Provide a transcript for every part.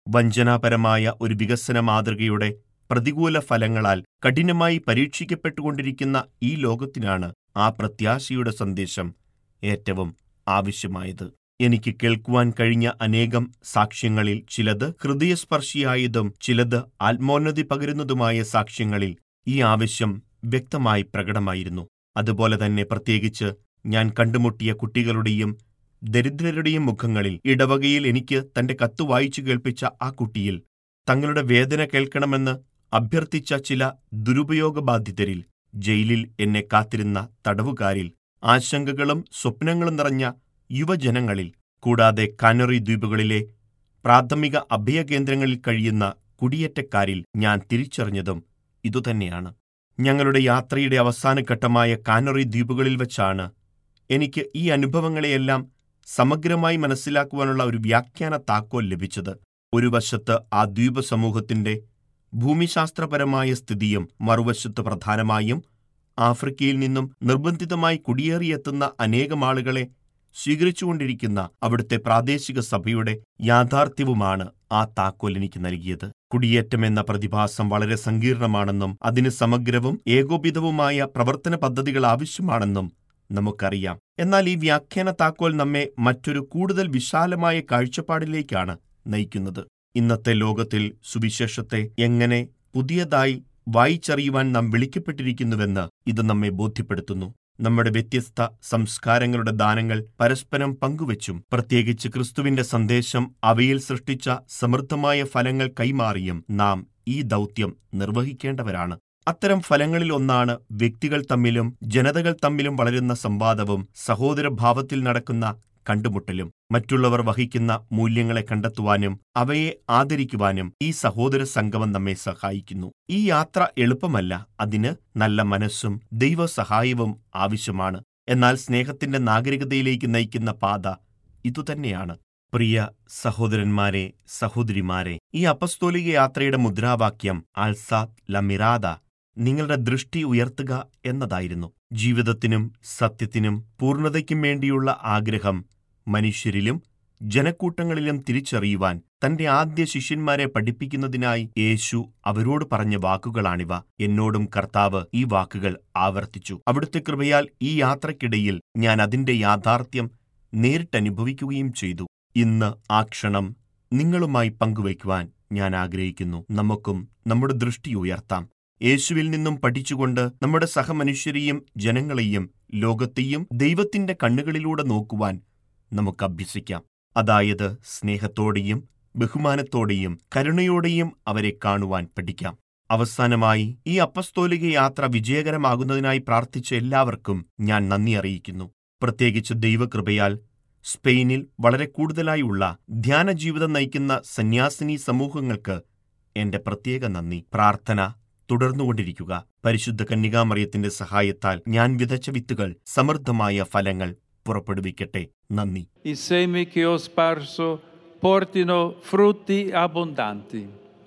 വഞ്ചനാപരമായ ഒരു വികസന മാതൃകയുടെ പ്രതികൂല ഫലങ്ങളാൽ കഠിനമായി പരീക്ഷിക്കപ്പെട്ടുകൊണ്ടിരിക്കുന്ന ഈ ലോകത്തിനാണ് ആ പ്രത്യാശയുടെ സന്ദേശം ഏറ്റവും ആവശ്യമായത് എനിക്ക് കേൾക്കുവാൻ കഴിഞ്ഞ അനേകം സാക്ഷ്യങ്ങളിൽ ചിലത് ഹൃദയസ്പർശിയായതും ചിലത് ആത്മോന്നതി പകരുന്നതുമായ സാക്ഷ്യങ്ങളിൽ ഈ ആവശ്യം വ്യക്തമായി പ്രകടമായിരുന്നു അതുപോലെ തന്നെ പ്രത്യേകിച്ച് ഞാൻ കണ്ടുമുട്ടിയ കുട്ടികളുടെയും ദരിദ്രരുടെയും മുഖങ്ങളിൽ ഇടവകയിൽ എനിക്ക് തന്റെ കത്ത് വായിച്ചു കേൾപ്പിച്ച ആ കുട്ടിയിൽ തങ്ങളുടെ വേദന കേൾക്കണമെന്ന് അഭ്യർത്ഥിച്ച ചില ദുരുപയോഗബാധിതരിൽ ജയിലിൽ എന്നെ കാത്തിരുന്ന തടവുകാരിൽ ആശങ്കകളും സ്വപ്നങ്ങളും നിറഞ്ഞ യുവജനങ്ങളിൽ കൂടാതെ കാനറി ദ്വീപുകളിലെ പ്രാഥമിക അഭയകേന്ദ്രങ്ങളിൽ കഴിയുന്ന കുടിയേറ്റക്കാരിൽ ഞാൻ തിരിച്ചറിഞ്ഞതും ഇതുതന്നെയാണ് ഞങ്ങളുടെ യാത്രയുടെ അവസാനഘട്ടമായ കാനറി ദ്വീപുകളിൽ വച്ചാണ് എനിക്ക് ഈ അനുഭവങ്ങളെയെല്ലാം സമഗ്രമായി മനസ്സിലാക്കുവാനുള്ള ഒരു വ്യാഖ്യാന താക്കോൽ ലഭിച്ചത് ഒരു വശത്ത് ആ ദ്വീപ സമൂഹത്തിന്റെ ഭൂമിശാസ്ത്രപരമായ സ്ഥിതിയും മറുവശത്ത് പ്രധാനമായും ആഫ്രിക്കയിൽ നിന്നും നിർബന്ധിതമായി കുടിയേറിയെത്തുന്ന അനേകം ആളുകളെ സ്വീകരിച്ചുകൊണ്ടിരിക്കുന്ന അവിടുത്തെ പ്രാദേശിക സഭയുടെ യാഥാർത്ഥ്യവുമാണ് ആ താക്കോൽ എനിക്ക് നൽകിയത് കുടിയേറ്റം എന്ന പ്രതിഭാസം വളരെ സങ്കീർണമാണെന്നും അതിന് സമഗ്രവും ഏകോപിതവുമായ പ്രവർത്തന പദ്ധതികൾ ആവശ്യമാണെന്നും നമുക്കറിയാം എന്നാൽ ഈ വ്യാഖ്യാന താക്കോൽ നമ്മെ മറ്റൊരു കൂടുതൽ വിശാലമായ കാഴ്ചപ്പാടിലേക്കാണ് നയിക്കുന്നത് ഇന്നത്തെ ലോകത്തിൽ സുവിശേഷത്തെ എങ്ങനെ പുതിയതായി വായിച്ചറിയുവാൻ നാം വിളിക്കപ്പെട്ടിരിക്കുന്നുവെന്ന് ഇത് നമ്മെ ബോധ്യപ്പെടുത്തുന്നു നമ്മുടെ വ്യത്യസ്ത സംസ്കാരങ്ങളുടെ ദാനങ്ങൾ പരസ്പരം പങ്കുവച്ചും പ്രത്യേകിച്ച് ക്രിസ്തുവിന്റെ സന്ദേശം അവയിൽ സൃഷ്ടിച്ച സമൃദ്ധമായ ഫലങ്ങൾ കൈമാറിയും നാം ഈ ദൗത്യം നിർവഹിക്കേണ്ടവരാണ് അത്തരം ഫലങ്ങളിൽ ഒന്നാണ് വ്യക്തികൾ തമ്മിലും ജനതകൾ തമ്മിലും വളരുന്ന സംവാദവും സഹോദരഭാവത്തിൽ നടക്കുന്ന കണ്ടുമുട്ടലും മറ്റുള്ളവർ വഹിക്കുന്ന മൂല്യങ്ങളെ കണ്ടെത്തുവാനും അവയെ ആദരിക്കുവാനും ഈ സഹോദര സംഗമം നമ്മെ സഹായിക്കുന്നു ഈ യാത്ര എളുപ്പമല്ല അതിന് നല്ല മനസ്സും ദൈവസഹായവും ആവശ്യമാണ് എന്നാൽ സ്നേഹത്തിന്റെ നാഗരികതയിലേക്ക് നയിക്കുന്ന പാത ഇതുതന്നെയാണ് പ്രിയ സഹോദരന്മാരെ സഹോദരിമാരെ ഈ അപസ്തോലിക യാത്രയുടെ മുദ്രാവാക്യം ആൽസാത് ലമിറാദ നിങ്ങളുടെ ദൃഷ്ടി ഉയർത്തുക എന്നതായിരുന്നു ജീവിതത്തിനും സത്യത്തിനും പൂർണ്ണതയ്ക്കും വേണ്ടിയുള്ള ആഗ്രഹം മനുഷ്യരിലും ജനക്കൂട്ടങ്ങളിലും തിരിച്ചറിയുവാൻ തന്റെ ആദ്യ ശിഷ്യന്മാരെ പഠിപ്പിക്കുന്നതിനായി യേശു അവരോട് പറഞ്ഞ വാക്കുകളാണിവ എന്നോടും കർത്താവ് ഈ വാക്കുകൾ ആവർത്തിച്ചു അവിടുത്തെ കൃപയാൽ ഈ യാത്രക്കിടയിൽ ഞാൻ അതിന്റെ യാഥാർത്ഥ്യം നേരിട്ടനുഭവിക്കുകയും ചെയ്തു ഇന്ന് ആ ക്ഷണം നിങ്ങളുമായി പങ്കുവയ്ക്കുവാൻ ഞാൻ ആഗ്രഹിക്കുന്നു നമുക്കും നമ്മുടെ ദൃഷ്ടി ഉയർത്താം യേശുവിൽ നിന്നും പഠിച്ചുകൊണ്ട് നമ്മുടെ സഹമനുഷ്യരെയും ജനങ്ങളെയും ലോകത്തെയും ദൈവത്തിന്റെ കണ്ണുകളിലൂടെ നോക്കുവാൻ നമുക്ക് അഭ്യസിക്കാം അതായത് സ്നേഹത്തോടെയും ബഹുമാനത്തോടെയും കരുണയോടെയും അവരെ കാണുവാൻ പഠിക്കാം അവസാനമായി ഈ അപ്പസ്തോലിക യാത്ര വിജയകരമാകുന്നതിനായി പ്രാർത്ഥിച്ച എല്ലാവർക്കും ഞാൻ നന്ദി അറിയിക്കുന്നു പ്രത്യേകിച്ച് ദൈവകൃപയാൽ സ്പെയിനിൽ വളരെ കൂടുതലായി ഉള്ള ധ്യാന ജീവിതം നയിക്കുന്ന സന്യാസിനി സമൂഹങ്ങൾക്ക് എന്റെ പ്രത്യേക നന്ദി പ്രാർത്ഥന തുടർന്നുകൊണ്ടിരിക്കുക പരിശുദ്ധ കന്യകാമറിയത്തിന്റെ സഹായത്താൽ ഞാൻ വിതച്ച വിത്തുകൾ സമൃദ്ധമായ ഫലങ്ങൾ പുറപ്പെടുവിക്കട്ടെ നന്ദി I semi che ho sparso portino frutti abbondanti.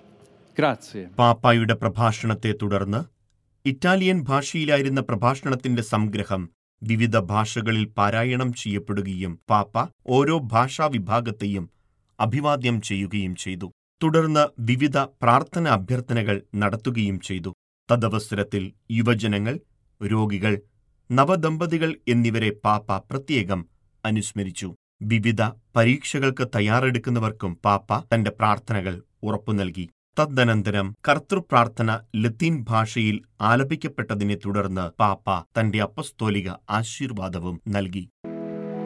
Grazie. പാപ്പായുടെ പ്രഭാഷണത്തെ തുടർന്ന് ഇറ്റാലിയൻ ഭാഷയിലായിരുന്ന പ്രഭാഷണത്തിന്റെ സംഗ്രഹം വിവിധ ഭാഷകളിൽ പാരായണം ചെയ്യപ്പെടുകയും പാപ്പ ഓരോ ഭാഷാ വിഭാഗത്തെയും അഭിവാദ്യം ചെയ്യുകയും ചെയ്തു തുടർന്ന് വിവിധ പ്രാർത്ഥന അഭ്യർത്ഥനകൾ നടത്തുകയും ചെയ്തു തദവസരത്തിൽ യുവജനങ്ങൾ രോഗികൾ നവദമ്പതികൾ എന്നിവരെ പാപ്പ പ്രത്യേകം അനുസ്മരിച്ചു വിവിധ പരീക്ഷകൾക്ക് തയ്യാറെടുക്കുന്നവർക്കും പാപ്പ തന്റെ പ്രാർത്ഥനകൾ ഉറപ്പു നൽകി തദനന്തരം കർത്തൃപ്രാർത്ഥന ലത്തീൻ ഭാഷയിൽ ആലപിക്കപ്പെട്ടതിനെ തുടർന്ന് പാപ്പ തന്റെ അപ്പസ്തോലിക ആശീർവാദവും നൽകി